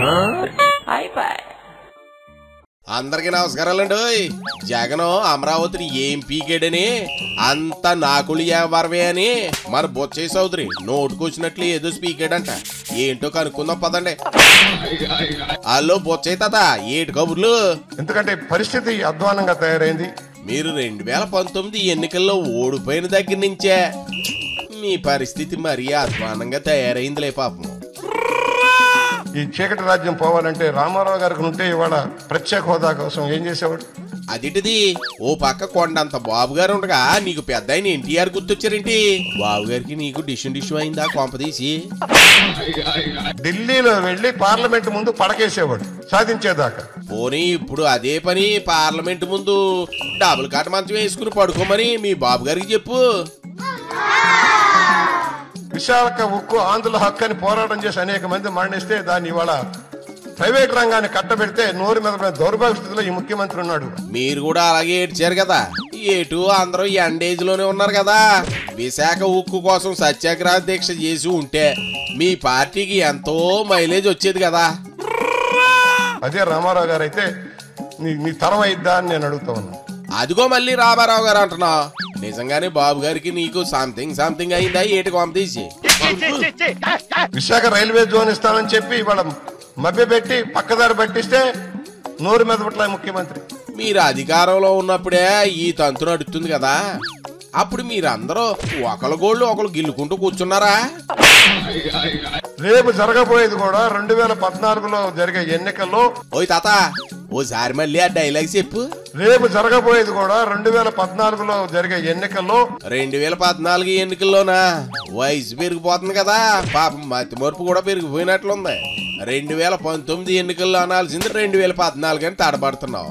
అందరికి నమస్కారాలండి ఓయ్. జగన్ అమరావతిని ఏం పీకేడని అంత నాకులు వ్యాపారమే అని మన బొచ్చే చౌదరి నోటుకొచ్చినట్లు ఏదో స్పీకేడంట ఏంటో కనుక్కుందాం పదండి హలో బొచ్చే తాత ఏటి కబుర్లు ఎందుకంటే పరిస్థితి అధ్వానంగా తయారైంది మీరు రెండు వేల పంతొమ్మిది ఎన్నికల్లో ఓడిపోయిన దగ్గర నుంచే మీ పరిస్థితి మరీ అధ్వానంగా తయారైందిలే పాపం ఈ చీకటి రాజ్యం పోవాలంటే రామారావు గారికి ఉంటే ఇవాళ ప్రత్యేక హోదా కోసం ఏం చేసేవాడు అదిటిది ఓ పక్క కొండంత బాబు గారు ఉండగా నీకు పెద్ద ఆయన ఎన్టీఆర్ గుర్తొచ్చారేంటి బాబు గారికి నీకు డిషన్ డిష్ అయిందా కొంపదీసి ఢిల్లీలో వెళ్లి పార్లమెంట్ ముందు పడకేసేవాడు సాధించేదాకా పోనీ ఇప్పుడు అదే పని పార్లమెంట్ ముందు డబుల్ కాట మంచం వేసుకుని పడుకోమని మీ బాబు గారికి చెప్పు విశాఖ ఉక్కు ఆంధ్రుల హక్కు అని పోరాటం చేసి అనేక మంది మరణిస్తే దాన్ని ఇవాళ ప్రైవేట్ రంగాన్ని కట్టబెడితే నోరు మీద పడే దౌర్భాగ్య స్థితిలో ఈ ముఖ్యమంత్రి ఉన్నాడు మీరు కూడా అలాగే ఏడ్చారు కదా ఏటు అందరూ ఎండేజ్ లోనే ఉన్నారు కదా విశాఖ ఉక్కు కోసం సత్యాగ్రహ దీక్ష చేసి ఉంటే మీ పార్టీకి ఎంతో మైలేజ్ వచ్చేది కదా అదే రామారావు గారు అయితే నీ నీ తరం అయిద్దా అని నేను అడుగుతా ఉన్నాను అదిగో మళ్ళీ రామారావు గారు అంటున్నా నిజంగానే బాబు గారికి నీకు సంథింగ్ సంథింగ్ అయిందా ఏటి కొంపదీసి విశాఖ రైల్వే జోన్ ఇస్తానని చెప్పి ఇవాళ మభ్యపెట్టి పక్కదారి పట్టిస్తే నోరు మీద పట్ల ముఖ్యమంత్రి మీరు అధికారంలో ఉన్నప్పుడే ఈ తంతు నడుస్తుంది కదా అప్పుడు మీరందరూ ఒకళ్ళ గోళ్ళు ఒకళ్ళు గిల్లుకుంటూ కూర్చున్నారా రేపు జరగబోయేది కూడా రెండు వేల పద్నాలుగులో జరిగే ఎన్నికల్లో ఓయ్ తాత ఓసారి మళ్ళీ ఆ డైలాగ్ చెప్పు రేపు జరగబోయేది కూడా రెండు వేల పద్నాలుగులో జరిగే ఎన్నికల్లో రెండు వేల పద్నాలుగు ఎన్నికల్లోనా వయసు పెరిగిపోతుంది కదా పాపం మతి మరుపు కూడా పెరిగిపోయినట్లుంది రెండు వేల పంతొమ్మిది ఎన్నికల్లో అనాల్సింది రెండు వేల పద్నాలుగు అని తడబడుతున్నావు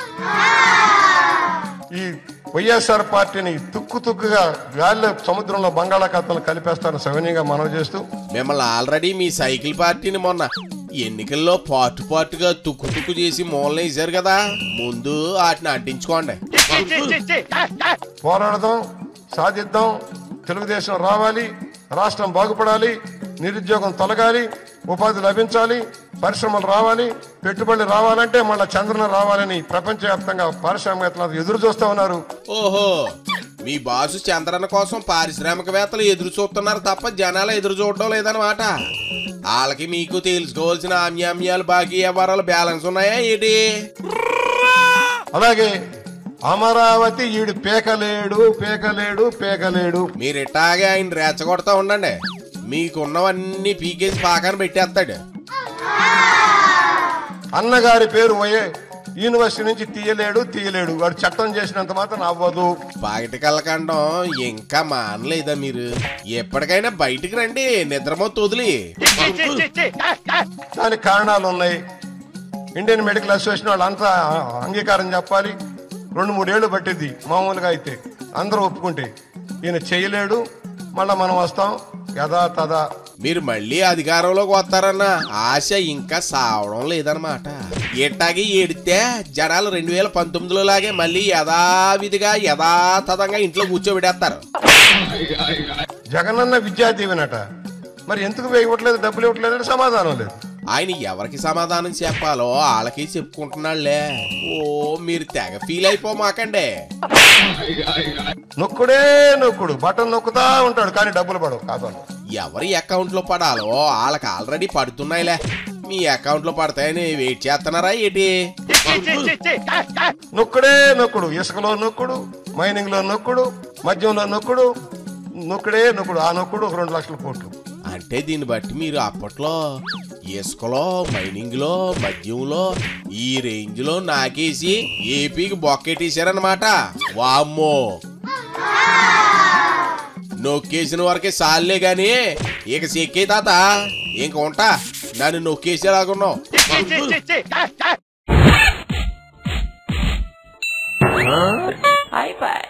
ఈ వైఎస్ఆర్ పార్టీని తుక్కు తుక్కుగా గాలిలో సముద్రంలో బంగాళాఖాతంలో కలిపేస్తారని సవినీయంగా మనవి చేస్తూ మిమ్మల్ని ఆల్రెడీ మీ సైకిల్ పార్టీని మొన్న ఎన్నికల్లో పార్టు పార్టుగా తుక్కు తుక్కు చేసి మూలన వేశారు కదా ముందు వాటిని అడ్డించుకోండి పోరాడదాం సాధిద్దాం తెలుగుదేశం రావాలి రాష్ట్రం బాగుపడాలి నిరుద్యోగం తొలగాలి ఉపాధి లభించాలి పరిశ్రమలు రావాలి పెట్టుబడులు రావాలంటే మళ్ళా చంద్రన రావాలని ప్రపంచవ్యాప్తంగా పారిశ్రామికవేత్తలు ఎదురు చూస్తూ ఉన్నారు ఓహో మీ బాసు చంద్రన్న కోసం పారిశ్రామికవేత్తలు ఎదురు చూస్తున్నారు తప్ప జనాలు ఎదురు చూడడం లేదన్నమాట వాళ్ళకి మీకు తెలుసుకోవాల్సిన ఆమ్యామ్యాలు బాకీ వ్యవహారాలు బ్యాలెన్స్ ఉన్నాయా ఏంటి అలాగే అమరావతి ఈడు పేకలేడు పేకలేడు పేకలేడు మీరు ఇట్టాగే ఆయన రెచ్చగొడతా ఉండండి మీకున్నవన్నీ పీకేసి పాకాన పెట్టేస్తాడు అన్నగారి పేరు పోయే యూనివర్సిటీ నుంచి తీయలేడు తీయలేడు వాడు చట్టం చేసినంత మాత్రం అవ్వదు పాకిటి కళ్ళకండం ఇంకా మానలేదా మీరు ఎప్పటికైనా బయటికి రండి నిద్రమో వదిలి దానికి కారణాలు ఉన్నాయి ఇండియన్ మెడికల్ అసోసియేషన్ వాళ్ళంతా అంగీకారం చెప్పాలి రెండు మూడేళ్లు పట్టింది మామూలుగా అయితే అందరూ ఒప్పుకుంటే ఈయన చేయలేడు మళ్ళా మనం వస్తాం యథా తదా మీరు మళ్ళీ అధికారంలోకి వస్తారన్న ఆశ ఇంకా సావడం లేదనమాట ఎట్టాగి ఏడితే జనాలు రెండు వేల పంతొమ్మిదిలో లాగే మళ్ళీ యథావిధిగా యథాతథంగా ఇంట్లో కూర్చోబెడేస్తారు జగనన్న విద్యా దీవెనట మరి ఎందుకు ఇవ్వట్లేదు డబ్బులు ఇవ్వట్లేదు అంటే సమాధానం లేదు ఆయన ఎవరికి సమాధానం చెప్పాలో వాళ్ళకి చెప్పుకుంటున్నాళ్లే ఓ మీరు తెగ ఫీల్ అయిపోమాకండి నొక్కుడే నొక్కుడు బటన్ నొక్కుతా ఉంటాడు కానీ డబ్బులు పడవు కాదు ఎవరి అకౌంట్ లో పడాలో వాళ్ళకి ఆల్రెడీ పడుతున్నాయిలే మీ అకౌంట్ లో పడతాయని వెయిట్ చేస్తున్నారా ఏంటి నొక్కుడే నొక్కుడు ఇసుకలో నొక్కుడు మైనింగ్ లో నొక్కుడు మద్యంలో నొక్కుడు నొక్కుడే నొక్కుడు ఆ నొక్కుడు ఒక రెండు లక్షల కోట్లు అంటే దీన్ని బట్టి మీరు అప్పట్లో ఇసుకలో మైనింగ్ లో మద్యంలో ఈ రేంజ్ లో నాకేసి ఏపీకి బొక్కెట్టేశారనమాట వామ్మో నొక్కేసిన వరకే సాల్లే గాని ఇక సెక్కే తాత ఇంక ఉంటా నన్ను నొక్కేసేలాగున్నావు Bye bye.